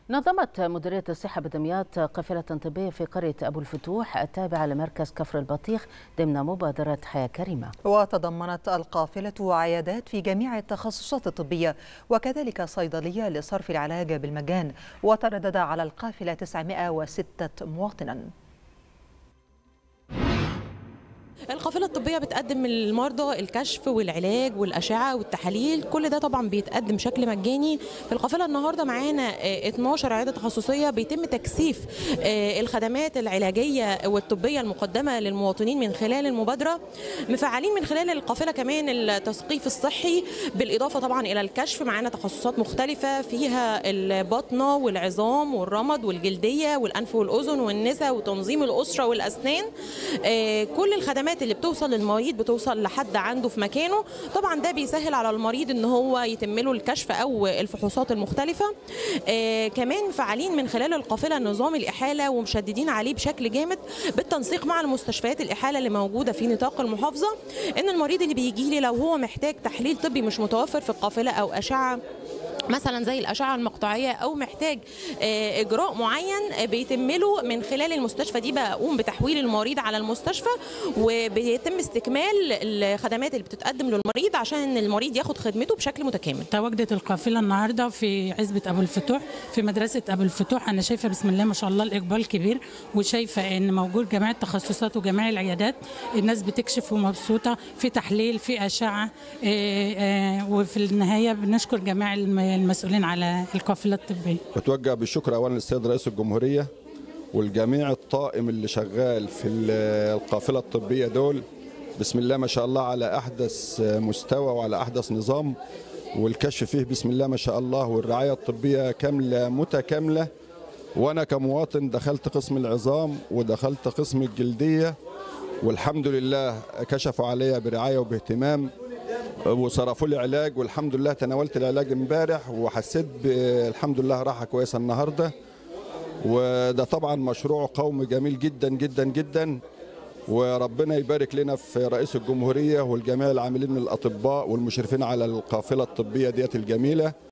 نظمت مديرية الصحة بدمياط قافلة طبية في قرية أبو الفتوح التابعة لمركز كفر البطيخ ضمن مبادرة حياة كريمة وتضمنت القافلة عيادات في جميع التخصصات الطبية وكذلك صيدلية لصرف العلاج بالمجان وتردد على القافلة 906 مواطنا القافله الطبيه بتقدم للمرضى الكشف والعلاج والاشعه والتحاليل كل ده طبعا بيتقدم بشكل مجاني في القافله النهارده معانا 12 عياده تخصصيه بيتم تكثيف الخدمات العلاجيه والطبيه المقدمه للمواطنين من خلال المبادره مفعلين من خلال القافله كمان التثقيف الصحي بالاضافه طبعا الى الكشف معانا تخصصات مختلفه فيها البطنه والعظام والرمد والجلديه والانف والاذن والنساء وتنظيم الاسره والاسنان كل الخدمات اللي بتوصل للمريض بتوصل لحد عنده في مكانه طبعا ده بيسهل على المريض ان هو يتم له الكشف او الفحوصات المختلفه آه كمان فعالين من خلال القافله نظام الاحاله ومشددين عليه بشكل جامد بالتنسيق مع المستشفيات الاحاله اللي موجوده في نطاق المحافظه ان المريض اللي بيجي لي لو هو محتاج تحليل طبي مش متوفر في القافله او اشعه مثلا زي الاشعه المقطعيه او محتاج اجراء معين بيتم له من خلال المستشفى دي بقوم بتحويل المريض على المستشفى وبيتم استكمال الخدمات اللي بتتقدم للمريض عشان المريض ياخد خدمته بشكل متكامل. تواجدت القافله النهارده في عزبه ابو الفتوح في مدرسه ابو الفتوح انا شايفه بسم الله ما شاء الله الاقبال كبير وشايفه ان موجود جميع التخصصات وجميع العيادات الناس بتكشف ومبسوطه في تحليل في اشعه وفي النهايه بنشكر جميع المسؤولين على القافله الطبيه. بتوجه بالشكر اولا للسيد رئيس الجمهوريه والجميع الطاقم اللي شغال في القافله الطبيه دول بسم الله ما شاء الله على احدث مستوى وعلى احدث نظام والكشف فيه بسم الله ما شاء الله والرعايه الطبيه كامله متكامله وانا كمواطن دخلت قسم العظام ودخلت قسم الجلديه والحمد لله كشفوا عليا برعايه وباهتمام وصرفوا لي علاج والحمد لله تناولت العلاج امبارح وحسيت الحمد لله راحه كويسه النهارده وده طبعا مشروع قومي جميل جدا جدا جدا وربنا يبارك لنا في رئيس الجمهوريه والجميع العاملين من الاطباء والمشرفين على القافله الطبيه ديت الجميله